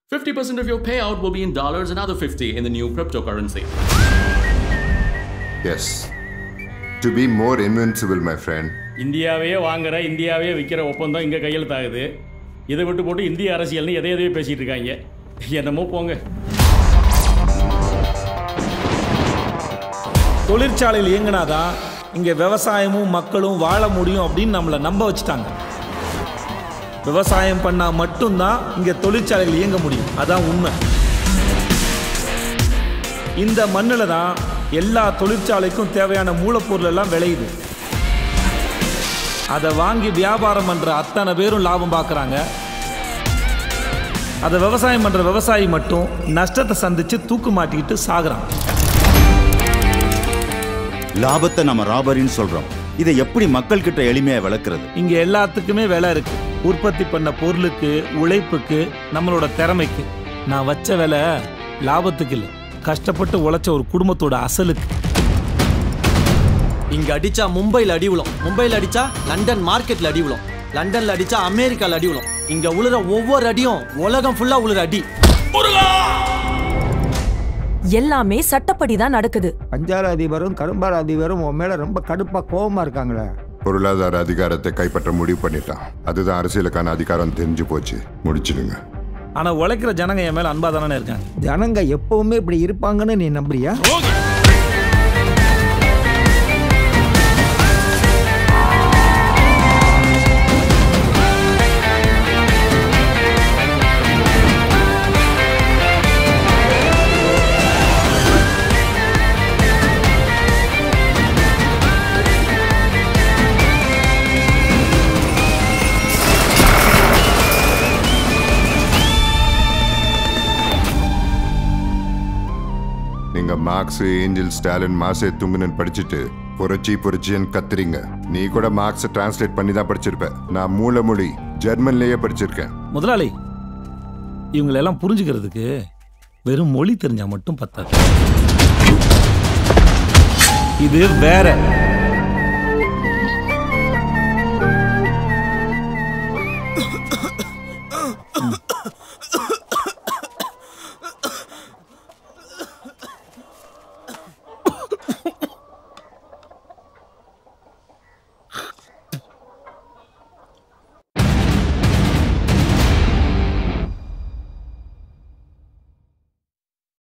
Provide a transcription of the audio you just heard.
50% of your payout will be in dollars, another 50 in the new cryptocurrency. Yes. To be more invincible, my friend. இந்தியாவையே வாங்குற இந்தியாவையே விற்கிற ஒப்பந்தம் இங்கே கையெழுத்தாகுது இதை விட்டு போட்டு இந்திய அரசியல்னு எதை எதையோ பேசிகிட்டு இருக்காங்க என்னமோ போங்க தொழிற்சாலையில் இயங்கினாதான் இங்கே விவசாயமும் மக்களும் வாழ முடியும் அப்படின்னு நம்மளை நம்ப வச்சுட்டாங்க விவசாயம் பண்ணால் மட்டும்தான் இங்கே தொழிற்சாலையில் இயங்க முடியும் அதான் உண்மை இந்த மண்ணில் தான் எல்லா தொழிற்சாலைக்கும் தேவையான மூலப்பொருள் எல்லாம் விளையுது அதை வாங்கி வியாபாரம் பண்ணுற அத்தனை பேரும் லாபம் பார்க்குறாங்க அதை விவசாயம் பண்ணுற விவசாயி மட்டும் நஷ்டத்தை சந்தித்து தூக்கு மாட்டிக்கிட்டு சாகுறான் லாபத்தை நம்ம ராபரின்னு சொல்றோம் இதை எப்படி மக்கள் கிட்ட எளிமையா விளக்குறது இங்க எல்லாத்துக்குமே விலை இருக்கு உற்பத்தி பண்ண பொருளுக்கு உழைப்புக்கு நம்மளோட திறமைக்கு நான் வச்ச விலை லாபத்துக்கு இல்லை கஷ்டப்பட்டு உழைச்ச ஒரு குடும்பத்தோட அசலுக்கு இங்க அடிச்சா மும்பைல அடி விழும் மும்பைல அடிச்சா லண்டன் மார்க்கெட்ல அடி விழும் லண்டன்ல அடிச்சா அமெரிக்கால அடி விழும் இங்க உழுற ஒவ்வொரு அடியும் உலகம் ஃபுல்லா உழுற அடி எல்லாமே சட்டப்படி தான் நடக்குது பஞ்சார அதிபரும் கரும்பார அதிபரும் உன் மேல ரொம்ப கடுப்பா கோவமா இருக்காங்களே பொருளாதார அதிகாரத்தை கைப்பற்ற முடிவு பண்ணிட்டான் அதுதான் அரசியலுக்கான அதிகாரம் தெரிஞ்சு போச்சு முடிச்சிடுங்க ஆனா உழைக்கிற ஜனங்க என் மேல அன்பா தானே இருக்காங்க ஜனங்க எப்பவுமே இப்படி இருப்பாங்கன்னு நீ நம்புறியா நீங்க மார்க்ஸ் ஏஞ்சல் ஸ்டாலின் மாசே துங்குனன் படிச்சுட்டு புரட்சி புரட்சின்னு கத்துறீங்க நீ கூட மார்க்ஸ் டிரான்ஸ்லேட் பண்ணி தான் படிச்சிருப்ப நான் மூல மொழி ஜெர்மன்லயே படிச்சிருக்கேன் முதலாளி இவங்களெல்லாம் புரிஞ்சுக்கிறதுக்கு வெறும் மொழி தெரிஞ்சா மட்டும் பத்தாது இது வேற